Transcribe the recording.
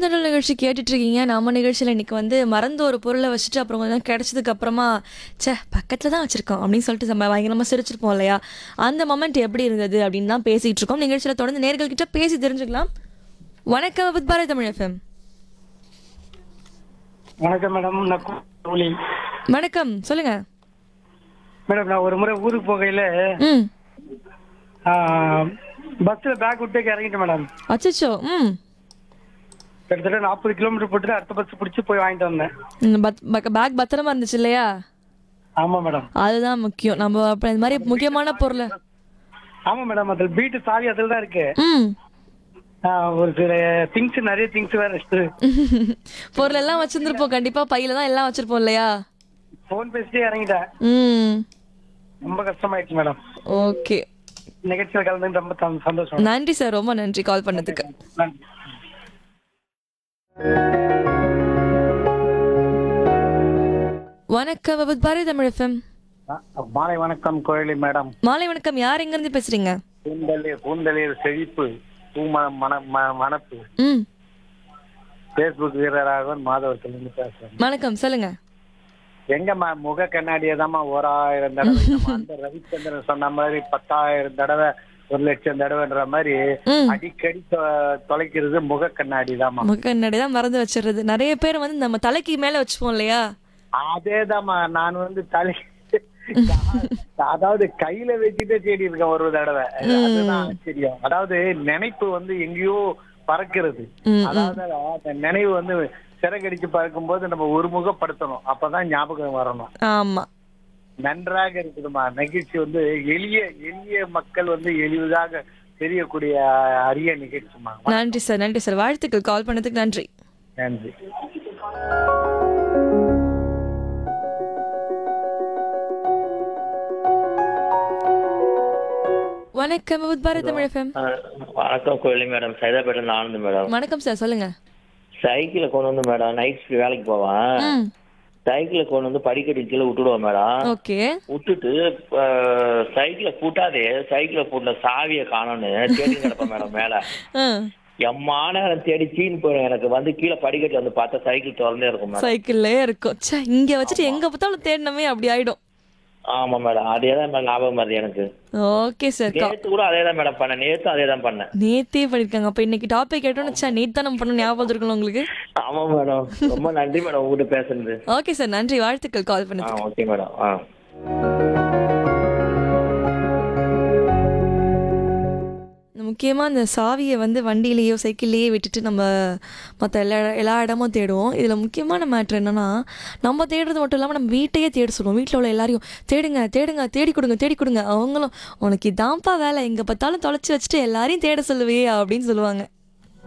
பூந்தொடர் நிகழ்ச்சி கேட்டுட்டு இருக்கீங்க நம்ம நிகழ்ச்சியில் இன்னைக்கு வந்து மறந்து ஒரு பொருளை வச்சுட்டு அப்புறம் கொஞ்சம் கிடைச்சதுக்கு அப்புறமா ச்சே பக்கத்தில் தான் வச்சிருக்கோம் அப்படின்னு சொல்லிட்டு நம்ம பயங்கரமாக சிரிச்சிருப்போம் இல்லையா அந்த மொமெண்ட் எப்படி இருந்தது அப்படின்னு தான் பேசிட்டு இருக்கோம் நிகழ்ச்சியில் தொடர்ந்து நேர்கள் கிட்ட பேசி தெரிஞ்சுக்கலாம் வணக்கம் வித் பாரதி தமிழ் எஃப்எம் வணக்கம் மேடம் நான் கோலி வணக்கம் சொல்லுங்க மேடம் நான் ஒரு முறை ஊருக்கு போகையில ம் பஸ்ல பேக் விட்டு இறங்கிட்டேன் மேடம் அச்சச்சோ ம் கிட்டத்தட்ட நாற்பது கிலோமீட்டர் போட்டு அடுத்த பஸ் பிடிச்சி போய் வாங்கிட்டு வந்தேன் இந்த பத் பேக் பத்திரமா இருந்துச்சு இல்லையா ஆமா மேடம் அதுதான் முக்கியம் நம்ம அப்புறம் இந்த மாதிரி முக்கியமான பொருளை ஆமா மேடம் அதில் பீட்டு சாவி அதில் தான் இருக்கு ம் ஆ, ஒரு சில திங்ஸ் நிறைய திங்ஸ் வேற இருக்கு பொருள் எல்லாம் வச்சிருந்துருப்போம் கண்டிப்பா பையில தான் எல்லாம் வச்சிருப்போம் இல்லையா ஃபோன் பேசிட்டே இறங்கிட்டேன் ம் ரொம்ப கஷ்டமாயிடுச்சு மேடம் ஓகே நிகழ்ச்சியில் கலந்து ரொம்ப சந்தோஷம் சந்தோஷம் நன்றி சார் ரொம்ப நன்றி கால் பண்ணதுக்கு நன்றி வணக்கம் வித் பாரதி தமிழ் எஃப்எம் மாலை வணக்கம் கோயிலி மேடம் மாலை வணக்கம் யார் எங்க இருந்து பேசுறீங்க கூந்தலில் கூந்தலில் செழிப்பு பூம மன ம- மணப்பு ம் பேஸ்புக் வீரராகவன் மாதவத்திலிருந்து பேசுறேன் வணக்கம் சொல்லுங்க எங்கம்மா முக கண்ணாடியை தாம்மா ஓராயிரம் தடவை நம்ம அந்த ரவிச்சந்திரன் சொன்ன மாதிரி பத்தாயிரம் தடவை ஒரு லட்சம் தடவைன்ற மாதிரி ம் அடிக்கடி தொ- தொலைக்கிறது முக கண்ணாடி தாம்மா முக கண்ணாடி தான் மறந்து வச்சிடுறது நிறைய பேர் வந்து நம்ம தலைக்கு மேல வச்சுப்போம் இல்லையா அதேதாம்மா நான் வந்து தலை அதாவது கையில வச்சுட்டே தேடி இருக்கேன் ஒரு தடவை அதுதான் ஆச்சரியம் அதாவது நினைப்பு வந்து எங்கேயோ பறக்கிறது ம், அதாவது அந்த நினைவு வந்து சிறகடிச்சு பறக்கும்போது நம்ம ஒருமுகப்படுத்தணும் அப்பதான் ஞாபகம் வரணும் ஆமா நன்றாக இருக்குதுமா நிகழ்ச்சி வந்து எளிய எளிய மக்கள் வந்து எளிதாக தெரியக்கூடிய அரிய நிகழ்ச்சிமா நன்றி சார் நன்றி சார் வாழ்த்துக்கள் கால் பண்ணதுக்கு நன்றி நன்றி வணக்கம் வித் பாரதி தமிழ் எஃப்எம் அஹ் வணக்கம் கோயிலி மேடம் சைதாப்பேட்டில் ஆனந்த் மேடம் வணக்கம் சார் சொல்லுங்க சைக்கிளை கொண்டு வந்து மேடம் நைட் வேலைக்கு போவேன் ம் சைக்கிளை கொண்டு வந்து படிக்கட்டு கீழே விட்டுடுவோம் மேடம் ஓகே விட்டுட்டு அஹ், சைக்கிளை பூட்டாதே சைக்கிளை பூட்டின சாவியை காணோன்னு தேடி கிடப்பேன் மேடம் மேல ஆ எம்மா நேரம் தேடி சீன் போயிடும் எனக்கு வந்து கீழே படிக்கட்டுல வந்து பார்த்தா சைக்கிள் திறந்தே இருக்கும் மேடம் சைக்கிள்லயே இருக்கும் ச்சே இங்க வச்சுட்டு எங்க பார்த்தாலும் தேடினமே அப்படி ஆயிடும் ஆமா மேடம் அதே தான் மேடம் ஞாபகம் வருது எனக்கு ஓகே சார் நேத்து கூட அதே தான் மேடம் பண்ணேன் நேத்தும் அதே தான் பண்ணேன் நேத்தே பண்ணிருக்காங்க அப்ப இன்னைக்கு டாபிக் கேட்டோம்னு ச்சே நேத்து தான் நம்ம பண்ண ஞாபகம் இருக்கணும் உங்களுக்கு ஆமா மேடம் ரொம்ப நன்றி மேடம் உங்ககிட்ட பேசுனது ஓகே சார் நன்றி வாழ்த்துக்கள் கால் ஆ பண்ணது ஓகே மேடம் ஆ முக்கியமாக இந்த சாவியை வந்து வண்டியிலேயோ சைக்கிள்லேயே விட்டுட்டு நம்ம மற்ற எல்லா எல்லா இடமும் தேடுவோம் இதில் முக்கியமான மேட்ரு என்னன்னா நம்ம தேடுறது மட்டும் இல்லாமல் நம்ம வீட்டையே தேட சொல்லுவோம் வீட்டில் உள்ள எல்லாரையும் தேடுங்க தேடுங்க தேடி கொடுங்க தேடி கொடுங்க அவங்களும் உனக்கு இதான்ப்பா வேலை எங்கே பார்த்தாலும் தொலைச்சி வச்சுட்டு எல்லாரையும் தேட சொல்லுவே அப்படின்னு சொல்லுவாங்க